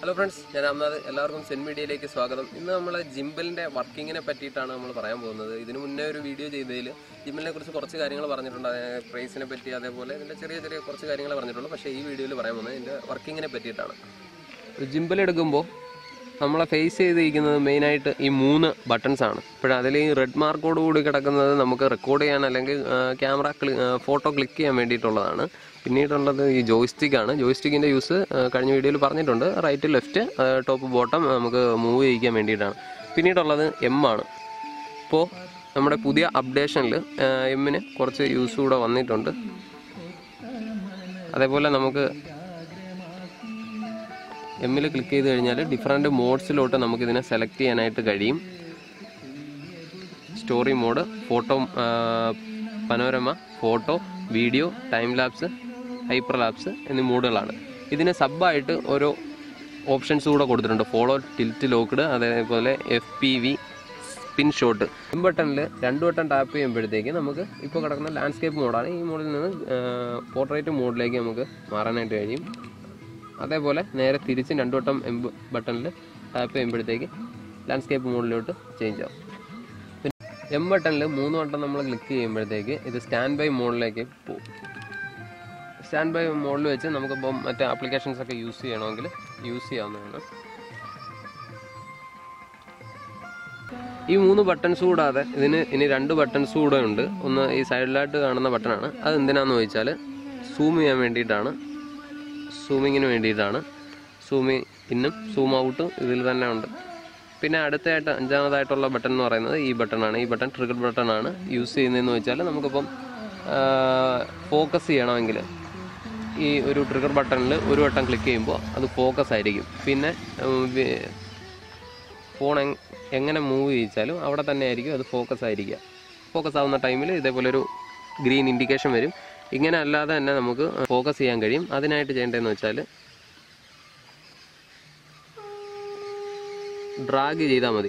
hello friends ഞാൻ അമ്നാഥ് എല്ലാവർക്കും സെൻ മീഡിയയിലേക്ക് സ്വാഗതം ഇന്ന് നമ്മൾ ജിംബലിൻ്റെ വർക്കിങ്ങിനെ പറ്റിയിട്ടാണ് നമ്മൾ പറയാൻ പോകുന്നത് ഇതിനു മുന്നേ ഒരു വീഡിയോ ചെയ്തതിൽ ജിംബലിനെ കുറിച്ച് കുറച്ച് കാര്യങ്ങൾ പറഞ്ഞിട്ടുണ്ട് അതായത് പ്രൈസിനെ പറ്റി അതേപോലെ ഇതിൻ്റെ ചെറിയ ചെറിയ കുറച്ച് കാര്യങ്ങൾ പറഞ്ഞിട്ടുള്ളൂ പക്ഷേ ഈ വീഡിയോയിൽ പറയാൻ പോകുന്നത് ഇതിൻ്റെ വർക്കിങ്ങിനെ പറ്റിയിട്ടാണ് ഒരു ജിംബൽ എടുക്കുമ്പോൾ നമ്മളെ ഫേസ് ചെയ്തിരിക്കുന്നത് മെയിനായിട്ട് ഈ മൂന്ന് ബട്ടൺസ് ആണ് ഇപ്പോഴും അതിൽ ഈ റെഡ് മാർക്കോട് കൂടി കിടക്കുന്നത് നമുക്ക് റെക്കോർഡ് ചെയ്യാൻ അല്ലെങ്കിൽ ക്യാമറ ഫോട്ടോ ക്ലിക്ക് ചെയ്യാൻ വേണ്ടിയിട്ടുള്ളതാണ് പിന്നീടുള്ളത് ഈ ജോയ്സ്റ്റിക് ആണ് ജോയ്സ്റ്റിക്കിൻ്റെ യൂസ് കഴിഞ്ഞ വീഡിയോയിൽ പറഞ്ഞിട്ടുണ്ട് റൈറ്റ് ലെഫ്റ്റ് ടോപ്പ് ബോട്ടം നമുക്ക് മൂവ് ചെയ്യിക്കാൻ വേണ്ടിയിട്ടാണ് പിന്നീടുള്ളത് എം ആണ് ഇപ്പോൾ നമ്മുടെ പുതിയ അപ്ഡേഷനിൽ എമ്മിന് കുറച്ച് യൂസ് കൂടെ വന്നിട്ടുണ്ട് അതേപോലെ നമുക്ക് എമ്മിൽ ക്ലിക്ക് ചെയ്ത് കഴിഞ്ഞാൽ ഡിഫറെൻറ്റ് മോഡ്സിലോട്ട് നമുക്കിതിനെ സെലക്ട് ചെയ്യാനായിട്ട് കഴിയും story mode photo panorama photo video time lapse hyper lapse എന്നീ മോഡുകളാണ് ഇതിന് സബായിട്ട് ഓരോ ഓപ്ഷൻസ് കൂടെ കൊടുത്തിട്ടുണ്ട് ഫോളോ ടിൽറ്റ് ലോക്ക്ഡ് അതേപോലെ F P V spin shot M ബട്ടണിൽ രണ്ട് വട്ടം ടാപ്പ് ചെയ്യുമ്പോഴത്തേക്ക് നമുക്ക് ഇപ്പോൾ കിടക്കുന്ന ലാൻഡ്സ്കേപ്പ് മോഡാണ് ഈ മോഡിൽ നിന്ന് പോർട്രേറ്റ് മോഡിലേക്ക് നമുക്ക് മാറാനായിട്ട് കഴിയും അതേപോലെ നേരെ തിരിച്ച് രണ്ടു വട്ടം എം ബട്ടണിൽ ടാപ്പ് ചെയ്യുമ്പോഴത്തേക്ക് ലാൻഡ്സ്കേപ്പ് മോഡിലോട്ട് ചേഞ്ച് ആവും പിന്നെ എം ബട്ടണിൽ മൂന്ന് വട്ടം നമ്മൾ ക്ലിക്ക് ചെയ്യുമ്പോഴത്തേക്ക് ഇത് സ്റ്റാൻഡ് ബൈ മോഡിലേക്ക് പോകും സ്റ്റാൻഡ് ബൈ മോഡിൽ വെച്ച് നമുക്കിപ്പം മറ്റേ ആപ്ലിക്കേഷൻസ് ഒക്കെ യൂസ് ചെയ്യണമെങ്കിൽ യൂസ് ചെയ്യാവുന്നതാണ് ഈ മൂന്ന് ബട്ടൺസ് കൂടാതെ ഇതിന് ഇനി രണ്ട് ബട്ടൺസ് കൂടെ ഉണ്ട് ഒന്ന് ഈ സൈഡിലായിട്ട് കാണുന്ന ബട്ടണാണ് അത് എന്തിനാന്ന് ചോദിച്ചാൽ സൂം ചെയ്യാൻ വേണ്ടിയിട്ടാണ് സൂമിങ്ങിന് വേണ്ടിയിട്ടാണ് സൂമി ഇന്നും സൂം ഔട്ടും ഇതിൽ തന്നെ ഉണ്ട് പിന്നെ അടുത്തായിട്ട് അഞ്ചാമതായിട്ടുള്ള ബട്ടൺ എന്ന് പറയുന്നത് ഈ ബട്ടണാണ് ഈ ബട്ടൺ ട്രിഗർ ബട്ടണാണ് യൂസ് ചെയ്യുന്നതെന്ന് വെച്ചാൽ നമുക്കിപ്പം ഫോക്കസ് ചെയ്യണമെങ്കിൽ ഈ ഒരു ട്രിഗർ ബട്ടണിൽ ഒരു വട്ടം ക്ലിക്ക് ചെയ്യുമ്പോൾ അത് ഫോക്കസ് ആയിരിക്കും പിന്നെ ഫോൺ എങ്ങനെ മൂവ് ചെയ്യിച്ചാലും അവിടെ തന്നെ ആയിരിക്കും അത് ഫോക്കസ് ആയിരിക്കുക ഫോക്കസ് ആവുന്ന ടൈമിൽ ഇതേപോലെ ഒരു ഗ്രീൻ ഇൻഡിക്കേഷൻ വരും ഇങ്ങനെ അല്ലാതെ തന്നെ നമുക്ക് ഫോക്കസ് ചെയ്യാൻ കഴിയും അതിനായിട്ട് ചെയ്യേണ്ടതെന്ന് വെച്ചാൽ ഡ്രാഗ് ചെയ്താൽ മതി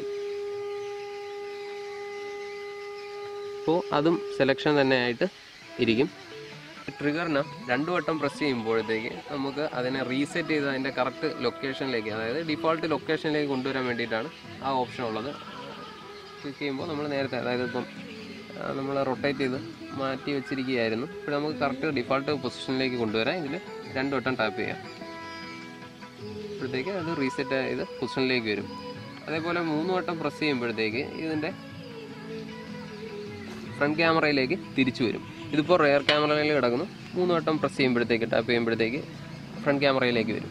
അപ്പോൾ അതും സെലക്ഷൻ തന്നെ ആയിട്ട് ഇരിക്കും ട്രിഗറിന് രണ്ടു വട്ടം പ്രസ് ചെയ്യുമ്പോഴത്തേക്ക് നമുക്ക് അതിനെ റീസെറ്റ് ചെയ്ത് അതിൻ്റെ കറക്റ്റ് ലൊക്കേഷനിലേക്ക് അതായത് ഡിഫോൾട്ട് ലൊക്കേഷനിലേക്ക് കൊണ്ടുവരാൻ വേണ്ടിയിട്ടാണ് ആ ഓപ്ഷൻ ഉള്ളത് ക്ലിക്ക് ചെയ്യുമ്പോൾ നമ്മൾ നേരത്തെ അതായത് ഇപ്പം നമ്മൾ റൊട്ടേറ്റ് ചെയ്ത് മാറ്റി വെച്ചിരിക്കുകയായിരുന്നു ഇപ്പോൾ നമുക്ക് കറക്റ്റ് ഡിഫോൾട്ട് പൊസിഷനിലേക്ക് കൊണ്ടുവരാം ഇതിൽ രണ്ട് വട്ടം ടാപ്പ് ചെയ്യാം അപ്പോഴത്തേക്ക് അത് റീസെറ്റ് ചെയ്ത് പൊസിഷനിലേക്ക് വരും അതേപോലെ മൂന്ന് വട്ടം പ്രസ് ചെയ്യുമ്പോഴത്തേക്ക് ഇതിൻ്റെ ഫ്രണ്ട് ക്യാമറയിലേക്ക് തിരിച്ചു വരും ഇതിപ്പോൾ റെയർ ക്യാമറയിൽ കിടക്കുന്നു മൂന്ന് വട്ടം പ്രസ് ചെയ്യുമ്പോഴത്തേക്ക് ടാപ്പ് ചെയ്യുമ്പോഴത്തേക്ക് ഫ്രണ്ട് ക്യാമറയിലേക്ക് വരും